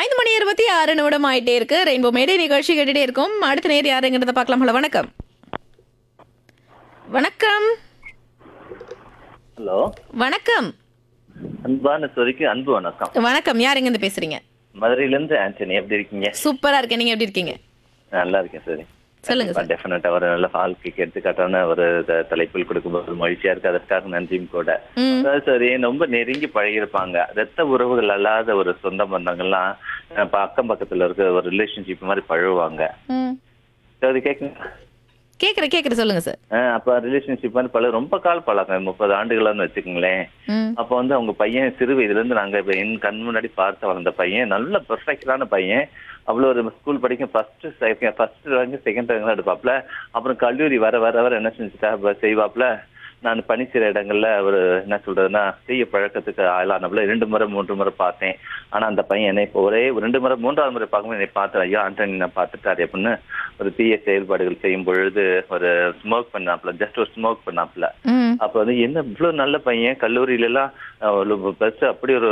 ஐந்து மணி இருபத்தி ஆறு நிமிடம் ஆயிட்டே இருக்கு ரெயின்போ மேடை நிகழ்ச்சி கேட்டுட்டே இருக்கும் அடுத்த நேர் யாருங்கிறத பார்க்கலாம் ஹலோ வணக்கம் வணக்கம் ஹலோ வணக்கம் அன்பான சொரிக்கு அன்பு வணக்கம் வணக்கம் யார் எங்க இருந்து பேசுறீங்க மதுரையில இருந்து ஆண்டனி எப்படி இருக்கீங்க சூப்பரா இருக்கேன் நீங்க எப்படி இருக்கீங்க நல்லா இருக்கேன் சரி சொல்லுங்க சார் டெஃபினட்டா ஒரு நல்ல வாழ்க்கைக்கு எடுத்துக்காட்டான ஒரு த- தலைப்பில் கொடுக்கும்போது மகிழ்ச்சியா இருக்கு அதற்காக நன்றியும் கூட ம். அதாவது சரி ரொம்ப நெருங்கி பழகிருப்பாங்க ரத்த உறவுகள் அல்லாத ஒரு சொந்த பந்தங்கள்லாம் அஹ், இப்ப அக்கம் பக்கத்துல இருக்க ஒரு ரிலேஷன்ஷிப் மாதிரி பழகுவாங்க ம். அது கேட்குங்க கேக்குறேன் கேக்குறேன் சொல்லுங்க சார் அஹ், அப்ப ரிலேஷன்ஷிப் மாதிரி பழக ரொம்ப கால் பழக்கம் முப்பது ஆண்டுகளான்னு வச்சுக்கோங்களேன் ம். அப்போ வந்து அவங்க பையன் சிறு வயதுல இருந்து நாங்க இப்ப என் கண் முன்னாடி பார்த்து வளர்ந்த பையன் நல்ல பெர்ஃபெக்டான பையன் அவ்வளோ ஒரு ஸ்கூல் படிக்கும் first second first rank second rank எடுப்பாப்ல அப்புறம் கல்லூரி வர வர வர என்ன செஞ்சுட்டா செய்வாப்ல நான் பணி செய்கிற இடங்கள்ல ஒரு என்ன சொல்றதுன்னா தீய பழக்கத்துக்கு ஆளானப்பல இரண்டு முறை மூன்று முறை பார்த்தேன் ஆனா அந்த பையன் என்னை இப்போ ஒரே ஒரு ரெண்டு முறை மூன்றாவது முறை பார்க்கும்போது என்னை பார்த்து ஐயா ஆண்டனி நான் பார்த்துட்டாரு அப்படின்னு ஒரு தீய செயல்பாடுகள் செய்யும் பொழுது ஒரு ஸ்மோக் பண்ணாப்ல ஜஸ்ட் ஒரு ஸ்மோக் பண்ணாப்ல ம். அப்ப வந்து என்ன இவ்வளவு நல்ல பையன் கல்லூரியில எல்லாம் பெஸ்ட் அப்படி ஒரு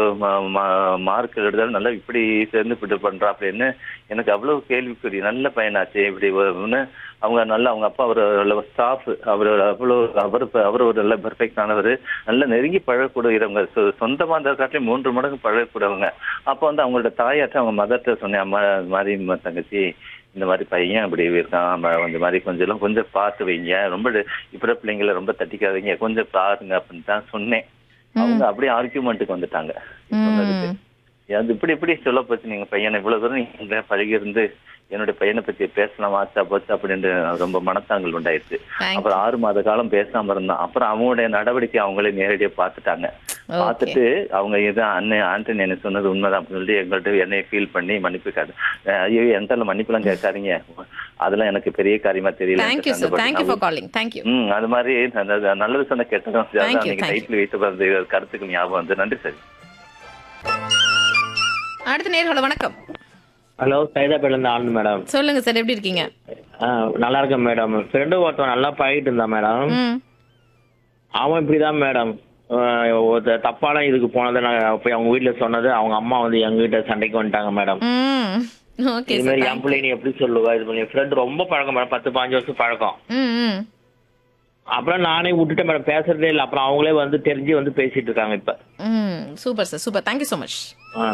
மார்க் எடுத்தாலும் நல்லா இப்படி சேர்ந்து இப்படி பண்றா அப்படின்னு எனக்கு அவ்வளவு கேள்விக்குறி நல்ல பையனாச்சு இப்படி ஒண்ணு அவங்க நல்லா அவங்க அப்பா ஒரு ஸ்டாஃப் அவர் அவ்வளவு அவர் அவர் ஒரு நல்ல பெர்ஃபெக்டானவர் நல்ல நெருங்கி பழகக்கூடியவங்க சொ- சொந்தமா இருந்த காட்டிலும் மூன்று மடங்கு பழகக்கூடியவங்க அப்போ வந்து அவங்களோட தாயாட்ட அவங்க மதர்ட்ட சொன்னேன் அம்மா இது மாதிரி ம- தங்கச்சி இந்த மாதிரி பையன் அப்படி இருக்கான் ம- இந்த மாதிரி கொஞ்சம் எல்லாம் கொஞ்சம் பார்த்து வைங்க ரொம்ப இப்ப பிள்ளைங்களை ரொம்ப தட்டிக்காதீங்க கொஞ்சம் பாருங்க அப்படின்னு தான் சொன்னேன் அவங்க அப்படியே ஆர்கியூமெண்ட்டுக்கு வந்துட்டாங்க சொன்னதுக்கு அது இப்படி இப்படி சொல்ல போச்சு நீங்க பையனை இவ்வளவு தூரம் நீங்க பழகி இருந்து என்னுடைய பையனை பத்தி பேசலாம் ஆச்சா போச்சு அப்படின்னு ரொம்ப மனத்தாங்கல் உண்டாயிருச்சு Thank அப்புறம் ஆறு மாத காலம் பேசாம இருந்தான் அப்புறம் அவங்களுடைய நடவடிக்கை அவங்களே நேரடியா பார்த்துட்டாங்க Okay. பார்த்துட்டு அவங்க இது அண்ணன் ஆண்டனி என்ன சொன்னது உண்மைதான் அப்படின்னு சொல்லி எங்கள்கிட்ட என்னைய ஃபீல் பண்ணி மன்னிப்பு காட்டு அஹ் ஐயோ எந்த மன்னிப்புலாம் கேட்காதீங்க அதெல்லாம் எனக்கு பெரிய காரியமா தெரியல thank you sir thank you for calling thank you ம் அது மாதிரி நல்லது நல்லது சொன்ன கெட்டதும் சரி, Thank அதான் you, அன்னைக்கு thank you. டைட்டில் வைத்து வந்து கருத்துக்கள் ஞாபகம் வந்து நன்றி சரி அடுத்த நேர்களை வணக்கம் ஹலோ சைதாப்பேட்டிலேருந்து ஆனந்த் மேடம் சொல்லுங்க சார் எப்படி இருக்கீங்க ஆ நல்லா இருக்கேன் மேடம் ஃப்ரெண்டு ஒருத்தன் நல்லா பழகிட்டு இருந்தான் மேடம் ம் அவன் இப்படிதான் மேடம் ஆ, ஒரு தப்பான இதுக்கு போனதை நான் போய் அவங்க வீட்டில் சொன்னது அவங்க அம்மா வந்து எங்ககிட்ட சண்டைக்கு வந்துட்டாங்க மேடம் ம் ஓகே இது சார் மாதிரி என் பிள்ளை நீ எப்படி சொல்லுவா இது பண்ணி ஃப்ரெண்ட் ரொம்ப பழக்கம் மேடம் பத்து பாஞ்சு வருஷம் பழக்கம் ம் ம் அப்புறம் நானே விட்டுட்டேன் மேடம் பேசுறதே இல்லை அப்புறம் அவங்களே வந்து தெரிஞ்சு வந்து பேசிட்டு இருக்காங்க இப்ப ம் super sir super thank you so much ஆ.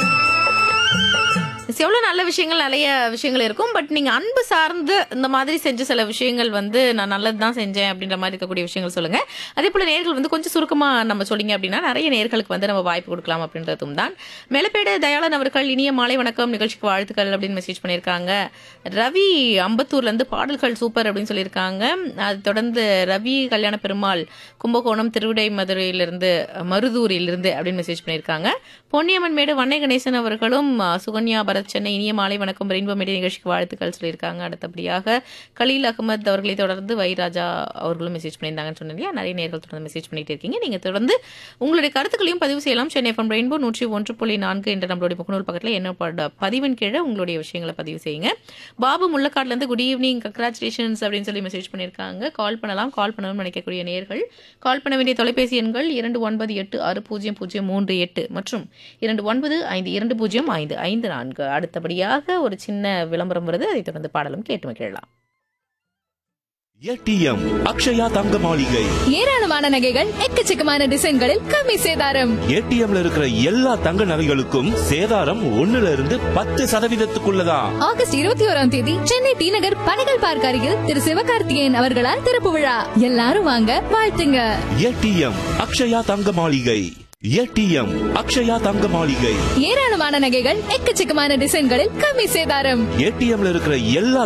எவ்வளோ நல்ல விஷயங்கள் நிறைய விஷயங்கள் இருக்கும் பட் நீங்கள் அன்பு சார்ந்து இந்த மாதிரி செஞ்ச சில விஷயங்கள் வந்து நான் நல்லது தான் செஞ்சேன் அப்படின்ற மாதிரி இருக்கக்கூடிய விஷயங்கள் சொல்லுங்கள் அதே போல் நேர்கள் வந்து கொஞ்சம் சுருக்கமாக நம்ம சொல்லிங்க அப்படின்னா நிறைய நேர்களுக்கு வந்து நம்ம வாய்ப்பு கொடுக்கலாம் அப்படின்றதும் தான் மேலப்பேடு தயாளன் அவர்கள் இனிய மாலை வணக்கம் நிகழ்ச்சிக்கு வாழ்த்துக்கள் அப்படின்னு மெசேஜ் பண்ணியிருக்காங்க ரவி அம்பத்தூர்லேருந்து பாடல்கள் சூப்பர் அப்படின்னு சொல்லியிருக்காங்க அது தொடர்ந்து ரவி கல்யாண பெருமாள் கும்பகோணம் திருவிடை மதுரையிலிருந்து மருதூரிலிருந்து அப்படின்னு மெசேஜ் பண்ணியிருக்காங்க பொன்னியம்மன் மேடு வண்ணை கணேசன் அவர்களும் அஹ், சுகன்யா பரத் சென்னை இனிய மாலை வணக்கம் ரெயின்போ மீடியா நிகழ்ச்சிக்கு வாழ்த்துக்கள் சொல்லியிருக்காங்க அடுத்தபடியாக கலீல் அகமது அவர்களை தொடர்ந்து வைராஜா அவர்களும் மெசேஜ் பண்ணியிருந்தாங்கன்னு சொன்னேன் இல்லையா நிறைய நேர்கள் தொடர்ந்து மெசேஜ் பண்ணிட்டு இருக்கீங்க நீங்க தொடர்ந்து உங்களுடைய கருத்துக்களையும் பதிவு செய்யலாம் சென்னை எஃப்எம் ரெயின்போ நூற்றி ஒன்று புள்ளி நான்கு என்ற நம்மளுடைய முகநூல் பக்கத்தில் என்ன பட- பதிவின் கீழே உங்களுடைய விஷயங்களை பதிவு செய்யுங்க பாபு முள்ளக்காட்ல இருந்து குட் ஈவினிங் கங்க்ராச்சுலேஷன்ஸ் அப்படின்னு சொல்லி மெசேஜ் பண்ணியிருக்காங்க கால் பண்ணலாம் கால் பண்ணணும்னு நினைக்கக்கூடிய நேர்கள் கால் பண்ண வேண்டிய தொலைபேசி எண்கள் இரண்டு ஒன்பது எட்டு ஆறு பூஜ்ஜியம் பூஜ்ஜியம் மூன்று எட்டு மற்றும் இரண்டு ஒன்பது ஐந்து இரண்டு பூஜ்ஜியம் ஐந்து ஐந்து நான்கு அடுத்தபடியாக ஒரு சின்ன விளம்பரம் வருது அதை தொடர்ந்து பாடலும் கேட்டு மகிழலாம் ஏடிஎம் அக்ஷயா தங்க மாளிகை ஏராளமான நகைகள் எக்கச்சக்கமான டிசைன்களில் கம்மி சேதாரம் ஏடிஎம்ல இருக்கிற எல்லா தங்க நகைகளுக்கும் சேதாரம் ஒண்ணுல இருந்து பத்து சதவீதத்துக்குள்ளதான் ஆகஸ்ட் இருபத்தி ஓராம் தேதி சென்னை டி நகர் பனகல் பார்க் அருகில் திரு சிவகார்த்திகேயன் அவர்களால் திறப்பு விழா எல்லாரும் வாங்க வாழ்த்துங்க ஏடிஎம் அக்ஷயா தங்க மாளிகை ஏடிஎம் அக்ஷயா தங்க மாளிகை ஏராளமான நகைகள் எக்கச்சக்கமான டிசைன்களில் கம்மி சேதாரம் ஏடிஎம்ல இருக்கிற எல்லா